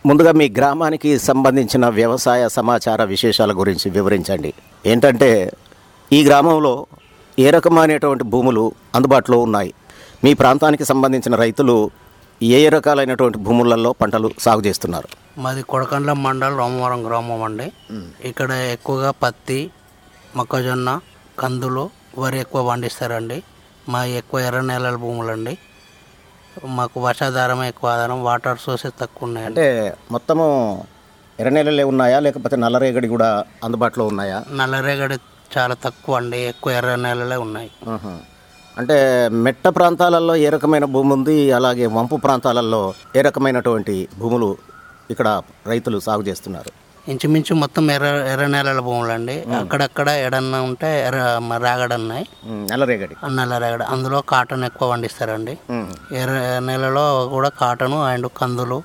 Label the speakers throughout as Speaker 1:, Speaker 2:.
Speaker 1: ముందుగా మీ గ్రామానికి సంబంధించిన వ్యవసాయ సమాచార విశేషాల గురించి వివరించండి ఏంటంటే ఈ గ్రామంలో ఏ రకమైనటువంటి భూములు అందుబాటులో ఉన్నాయి మీ ప్రాంతానికి సంబంధించిన రైతులు ఏ ఏ రకాలైనటువంటి భూములలో పంటలు సాగు చేస్తున్నారు
Speaker 2: మాది కొడకండ్ల మండల్ రామవరం గ్రామం అండి ఇక్కడ ఎక్కువగా పత్తి మొక్కజొన్న కందులు వరి ఎక్కువ పండిస్తారండి మా ఎక్కువ ఎర్ర నేలల భూములండి మాకు వర్షాధారం ఎక్కువ ఆధారం వాటర్ సోర్సెస్ తక్కువ ఉన్నాయండి
Speaker 1: అంటే మొత్తము ఎర్ర నెలలే ఉన్నాయా లేకపోతే నల్లరేగడి కూడా అందుబాటులో ఉన్నాయా
Speaker 2: నల్లరేగడి చాలా తక్కువ అండి ఎక్కువ ఎర్ర నేలలే ఉన్నాయి
Speaker 1: ఆహా. అంటే మెట్ట ప్రాంతాలలో ఏ రకమైన భూమి ఉంది అలాగే వంపు ప్రాంతాలలో ఏ రకమైనటువంటి భూములు ఇక్కడ రైతులు సాగు చేస్తున్నారు
Speaker 2: ఇంచుమించు మొత్తం ఎర్ర ఎర్ర నేలల భూములండి అక్కడక్కడ ఎడన్న ఉంటే ఎర్ర మ- రాగడి ఉన్నాయి
Speaker 1: ఉమ్, నల్లరేగడి
Speaker 2: నల్ల రేగడి అందులో కాటన్ ఎక్కువ పండిస్తారండి
Speaker 1: ఉమ్,
Speaker 2: ఎర్ర నెలలో కూడా కాటను అండ్ కందులు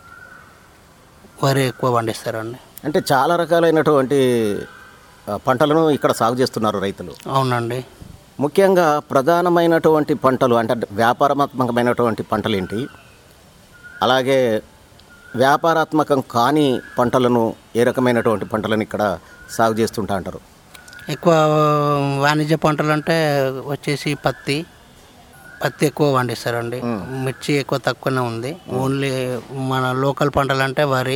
Speaker 2: వరి ఎక్కువ పండిస్తారండి
Speaker 1: అంటే చాలా రకాలైనటువంటి ఆ, పంటలను ఇక్కడ సాగు చేస్తున్నారు రైతులు
Speaker 2: అవునండి
Speaker 1: ముఖ్యంగా ప్రధానమైనటువంటి పంటలు అంటే వ్యాపారాత్మకమైనటువంటి పంటలు ఏంటి అలాగే వ్యాపారాత్మకం కాని పంటలను ఏ రకమైనటువంటి పంటలను ఇక్కడ సాగు చేస్తుంటా అంటారు
Speaker 2: ఎక్కువ వాణిజ్య పంటలు అంటే వచ్చేసి పత్తి పత్తి ఎక్కువ పండిస్తారండి మిర్చి ఎక్కువ తక్కువనే ఉంది ఓన్లీ మన లోకల్ పంటలు అంటే వరి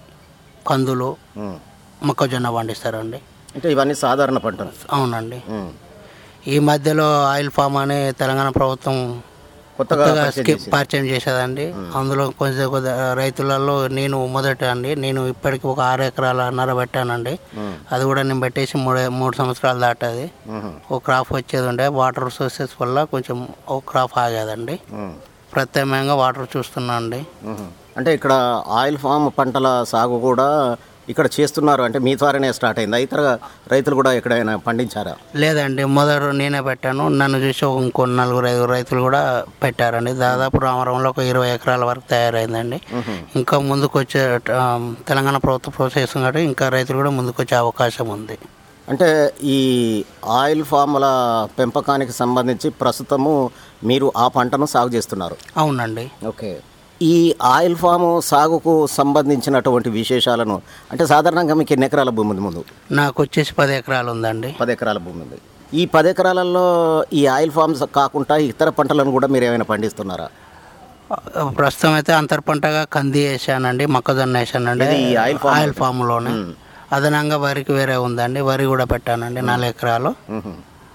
Speaker 2: కందులు
Speaker 1: ఉమ్.
Speaker 2: మొక్కజొన్న పండిస్తారండి
Speaker 1: అంటే ఇవన్నీ సాధారణ పంటలు
Speaker 2: అవునండి
Speaker 1: ఉమ్.
Speaker 2: ఈ మధ్యలో ఆయిల్ ఫామ్ అని తెలంగాణ ప్రభుత్వం
Speaker 1: కొత్తగా
Speaker 2: కొత్తగా
Speaker 1: పరిచయం
Speaker 2: స్కీమ్
Speaker 1: చేసి-
Speaker 2: పరిచయం చేసేదండి అందులో కొంచెం కొద్ది రైతులలో నేను మొదట అండి నేను ఇప్పటికి ఒక ఆరు ఎకరాల నర పెట్టానండి
Speaker 1: ఉమ్.
Speaker 2: అది కూడా నేను పెట్టేసి మూడు మూడు సంవత్సరాలు దాటది
Speaker 1: ఉహు.
Speaker 2: ఒక క్రాప్ వచ్చేది ఉండే వాటర్ సోర్సెస్ వల్ల కొంచెం ఒక క్రాప్ ఆగేదండి
Speaker 1: ఉమ్.
Speaker 2: ప్రత్యామ్నాయంగా వాటర్ చూస్తున్నా అండి
Speaker 1: ఉహు. అంటే ఇక్కడ ఆయిల్ ఫామ్ పంటల సాగు కూడా ఇక్కడ చేస్తున్నారు అంటే మీ ద్వారానే స్టార్ట్ అయిందా ఇతర రైతులు కూడా ఎక్కడైనా పండించారా
Speaker 2: లేదండి మొదట నేనే పెట్టాను నన్ను చూసి ఒక ఇంకో నలుగురు ఐదు రైతులు కూడా పెట్టారండి దాదాపు రామవరంలో ఒక ఇరవై ఎకరాల వరకు తయారైందండి
Speaker 1: ఉహు.
Speaker 2: ఇంకా ముందుకు వచ్చే ఆ, తెలంగాణ ప్రభుత్వం ప్రోత్సహిస్తుంది కాబట్టి ఇంకా రైతులు కూడా ముందుకు వచ్చే అవకాశం ఉంది
Speaker 1: అంటే ఈ ఆయిల్ ఫామ్ల పెంపకానికి సంబంధించి ప్రస్తుతము మీరు ఆ పంటను సాగు చేస్తున్నారు
Speaker 2: అవునండి
Speaker 1: ఓకే ఈ ఆయిల్ ఫామ్ సాగుకు సంబంధించినటువంటి విశేషాలను అంటే సాధారణంగా మీకు ఎన్ని ఎకరాల భూమి ఉంది ముందు
Speaker 2: నాకు వచ్చేసి పది ఎకరాలు ఉందండి
Speaker 1: పది ఎకరాల భూమి ఉంది ఈ పది ఎకరాలలో ఈ ఆయిల్ ఫామ్స్ కాకుండా ఇతర పంటలను కూడా మీరు ఏమైనా పండిస్తున్నారా
Speaker 2: ఆ, ప్రస్తుతం అయితే అంతర్ పంటగా కంది వేసానండి మొక్కజొన్న వేసానండి
Speaker 1: ఇది ఈ ఆయిల్ ఫామ్
Speaker 2: ఆయిల్ ఫామ్లోనే అదనంగా వరికి వేరే ఉందండి వరి కూడా పెట్టానండి నాలుగు ఎకరాలు
Speaker 1: ఉహు.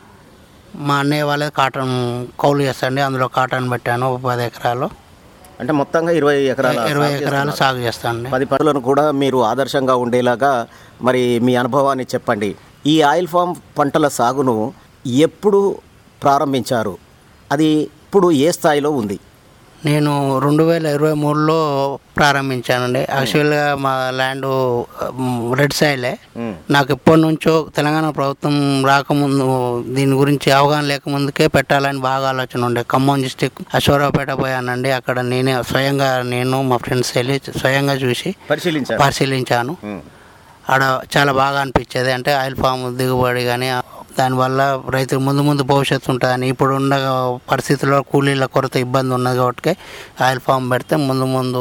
Speaker 2: మా అన్నయ్య వాళ్ళది కాటన్ కౌలు చేస్తాండి అందులో కాటన్ పెట్టాను ఒక పది ఎకరాలు
Speaker 1: అంటే మొత్తంగా ఇరవై ఎకరాల
Speaker 2: ఇరవై
Speaker 1: సాగు
Speaker 2: ఎకరాలు
Speaker 1: చేస్తున్నారు.
Speaker 2: సాగు చేస్తాండి
Speaker 1: పది పనులను కూడా మీరు ఆదర్శంగా ఉండేలాగా మరి మీ అనుభవాన్ని చెప్పండి ఈ ఆయిల్ ఫామ్ పంటల సాగును ఎప్పుడు ప్రారంభించారు అది ఇప్పుడు ఏ స్థాయిలో ఉంది
Speaker 2: నేను రెండు వేల ఇరవై మూడులో ప్రారంభించానండి యాక్చువల్గా మా ల్యాండ్ రెడ్ సైలే నాకు ఎప్పటి నుంచో తెలంగాణ ప్రభుత్వం రాకముందు దీని గురించి అవగాహన లేకముందుకే పెట్టాలని బాగా ఆలోచన ఉండే ఖమ్మం డిస్టిక్ అశ్వరావుపేట పోయానండి అక్కడ నేనే స్వయంగా నేను మా ఫ్రెండ్స్ వెళ్ళి స్వయంగా చూసి
Speaker 1: పరిశీలించారు
Speaker 2: పరిశీలించాను
Speaker 1: ఉమ్.
Speaker 2: ఆడ చాలా బాగా అనిపించేది అంటే ఆయిల్ ఫామ్ దిగుబడి కానీ దానివల్ల రైతు ముందు ముందు భవిష్యత్తు ఉంటుందని ఇప్పుడు ఉన్న పరిస్థితుల్లో కూలీల కొరత ఇబ్బంది ఉన్నది కాబట్టి ఆయిల్ ఫామ్ పెడితే ముందు ముందు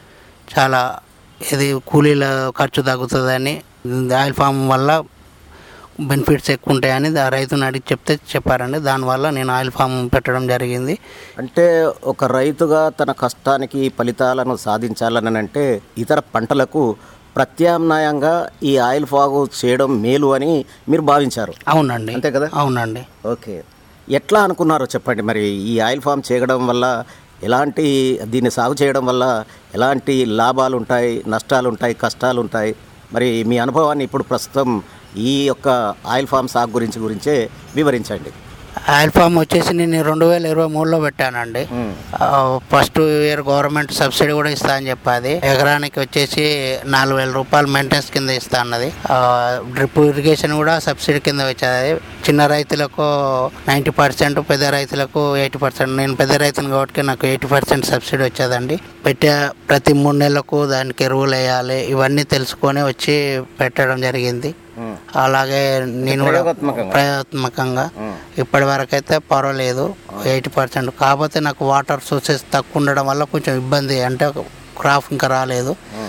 Speaker 2: చాలా ఇది కూలీల ఖర్చు తగ్గుతుందని ఆయిల్ ఫామ్ వల్ల బెనిఫిట్స్ ఎక్కువ ఉంటాయని ఆ రైతుని అడిగి చెప్తే చెప్పారండి దానివల్ల నేను ఆయిల్ ఫామ్ పెట్టడం జరిగింది
Speaker 1: అంటే ఒక రైతుగా తన కష్టానికి ఫలితాలను సాధించాలని అంటే ఇతర పంటలకు ప్రత్యామ్నాయంగా ఈ ఆయిల్ ఫాగు చేయడం మేలు అని మీరు భావించారు
Speaker 2: అవునండి
Speaker 1: అంతే కదా
Speaker 2: అవునండి
Speaker 1: ఓకే ఎట్లా అనుకున్నారో చెప్పండి మరి ఈ ఆయిల్ ఫామ్ చేయడం వల్ల ఎలాంటి దీన్ని సాగు చేయడం వల్ల ఎలాంటి లాభాలు ఉంటాయి నష్టాలు ఉంటాయి కష్టాలు ఉంటాయి మరి మీ అనుభవాన్ని ఇప్పుడు ప్రస్తుతం ఈ యొక్క ఆయిల్ ఫామ్ సాగు గురించి గురించే వివరించండి
Speaker 2: ఆయిల్ ఫామ్ వచ్చేసి నేను రెండు వేల ఇరవై మూడులో పెట్టానండి ఆ, ఫస్ట్ ఇయర్ గవర్నమెంట్ సబ్సిడీ కూడా ఇస్తా అని చెప్పాది ఎకరానికి వచ్చేసి నాలుగు వేల రూపాయలు మెయింటెనెన్స్ కింద ఇస్తా అన్నది ఆ, డ్రిప్ ఇరిగేషన్ కూడా సబ్సిడీ కింద వచ్చేది చిన్న రైతులకు నైంటీ పర్సెంట్ పెద్ద రైతులకు ఎయిటీ పర్సెంట్ నేను పెద్ద రైతుని కాబట్టి నాకు ఎయిటీ పర్సెంట్ సబ్సిడీ వచ్చేదండి పెట్టే ప్రతి మూడు నెలలకు దానికి ఎరువులు వేయాలి ఇవన్నీ తెలుసుకొని వచ్చి పెట్టడం జరిగింది అలాగే నేను కూడా
Speaker 1: ప్రయోగాత్మకంగా.
Speaker 2: ప్రయోగాత్మకంగా ఇప్పటి వరకు అయితే పర్వాలేదు ఎయిటీ పర్సెంట్ కాకపోతే నాకు వాటర్ సోర్సెస్ తక్కువ ఉండడం వల్ల కొంచెం ఇబ్బంది అంటే క్రాప్ ఇంకా రాలేదు